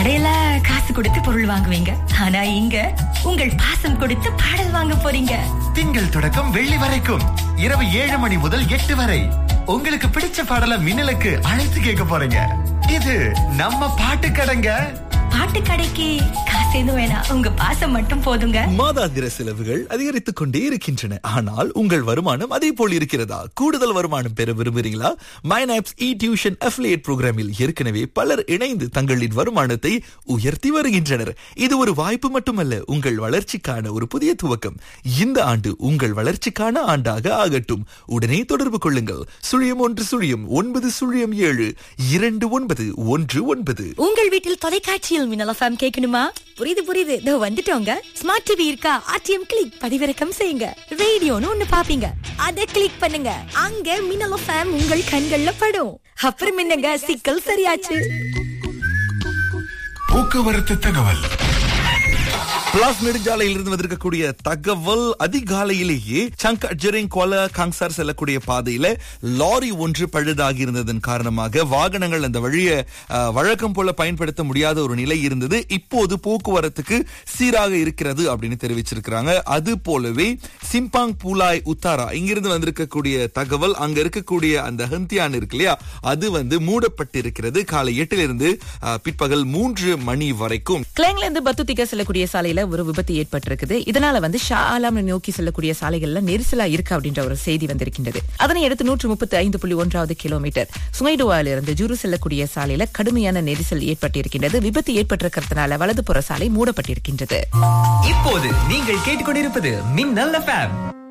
கடையில காசு கொடுத்து பொருள் வாங்குவீங்க ஆனா இங்க உங்கள் பாசம் கொடுத்து பாடல் வாங்க போறீங்க திங்கள் தொடக்கம் வெள்ளி வரைக்கும் இரவு ஏழு மணி முதல் எட்டு வரை உங்களுக்கு பிடிச்ச பாடல மின்னலுக்கு அழைத்து கேட்க போறீங்க இது நம்ம பாட்டு கடைங்க பாட்டு கடைக்கு காசு எதுவும் வேணாம் உங்க பாசம் மட்டும் போதுங்க மாதாந்திர செலவுகள் அதிகரித்துக் கொண்டே இருக்கின்றன ஆனால் உங்கள் வருமானம் அதே போல் இருக்கிறதா கூடுதல் வருமானம் பெற விரும்புகிறீங்களா மைனாப்ஸ் இ டியூஷன் அஃபிலியேட் புரோகிராமில் ஏற்கனவே பலர் இணைந்து தங்களின் வருமானத்தை உயர்த்தி வருகின்றனர் இது ஒரு வாய்ப்பு மட்டுமல்ல உங்கள் வளர்ச்சிக்கான ஒரு புதிய துவக்கம் இந்த ஆண்டு உங்கள் வளர்ச்சிக்கான ஆண்டாக ஆகட்டும் உடனே தொடர்பு கொள்ளுங்கள் சுழியம் ஒன்று சுழியம் ஒன்பது சுழியம் ஏழு இரண்டு ஒன்பது ஒன்று ஒன்பது உங்கள் வீட்டில் தொலைக்காட்சியில் மின்னல் எஃப்எம் கேட்கணுமா புரியுது புரியுது இதோ வந்துட்டோங்க ஸ்மார்ட் டிவி இருக்கா ஆர்டிஎம் கிளிக் பதிவிறக்கம் செய்யுங்க ரேடியோன்னு ஒண்ணு பாப்பீங்க அத கிளிக் பண்ணுங்க அங்க மின்னல் எஃப்எம் உங்கள் கண்கள்ல படும் அப்புறம் என்னங்க சிக்கல் சரியாச்சு போக்குவரத்து தகவல் பிளாஸ் நெடுஞ்சாலையில் இருந்து வந்திருக்கக்கூடிய தகவல் அதிகாலையிலேயே சங்க் ஜெரிங் கோல காங்சார் செல்லக்கூடிய பாதையில லாரி ஒன்று பழுதாகி இருந்ததன் காரணமாக வாகனங்கள் அந்த வழியை அஹ், வழக்கம் போல பயன்படுத்த முடியாத ஒரு நிலை இருந்தது இப்போது போக்குவரத்துக்கு சீராக இருக்கிறது அப்படின்னு தெரிவிச்சிருக்கிறாங்க அது போலவே சிம்பாங் பூலாய் உத்தாரா இங்கிருந்து வந்திருக்கக்கூடிய தகவல் அங்க இருக்கக்கூடிய அந்த ஹந்தியான் இருக்கு இல்லையா அது வந்து மூடப்பட்டிருக்கிறது காலை எட்டிலிருந்து அஹ், பிற்பகல் மூன்று மணி வரைக்கும் கிளைங்ல இருந்து பத்துத்திக்க செல்லக்கூடிய சாலையில ஒரு விபத்து ஏற்பட்டிருக்குது இதனால வந்து ஷா ஆலாம் நோக்கி செல்லக்கூடிய சாலைகள்ல நெரிசலா இருக்கு அப்படின்ற ஒரு செய்தி வந்திருக்கின்றது அதனை அடுத்து நூற்று முப்பத்தி ஐந்து புள்ளி ஒன்றாவது கிலோமீட்டர் சுமைடுவால இருந்து ஜுரு செல்லக்கூடிய சாலையில கடுமையான நெரிசல் ஏற்பட்டிருக்கின்றது விபத்து ஏற்பட்டிருக்கிறதுனால வலதுபுற சாலை மூடப்பட்டிருக்கின்றது இப்போது நீங்கள் கேட்டுக்கொண்டிருப்பது மின்னல் எஃப்எம்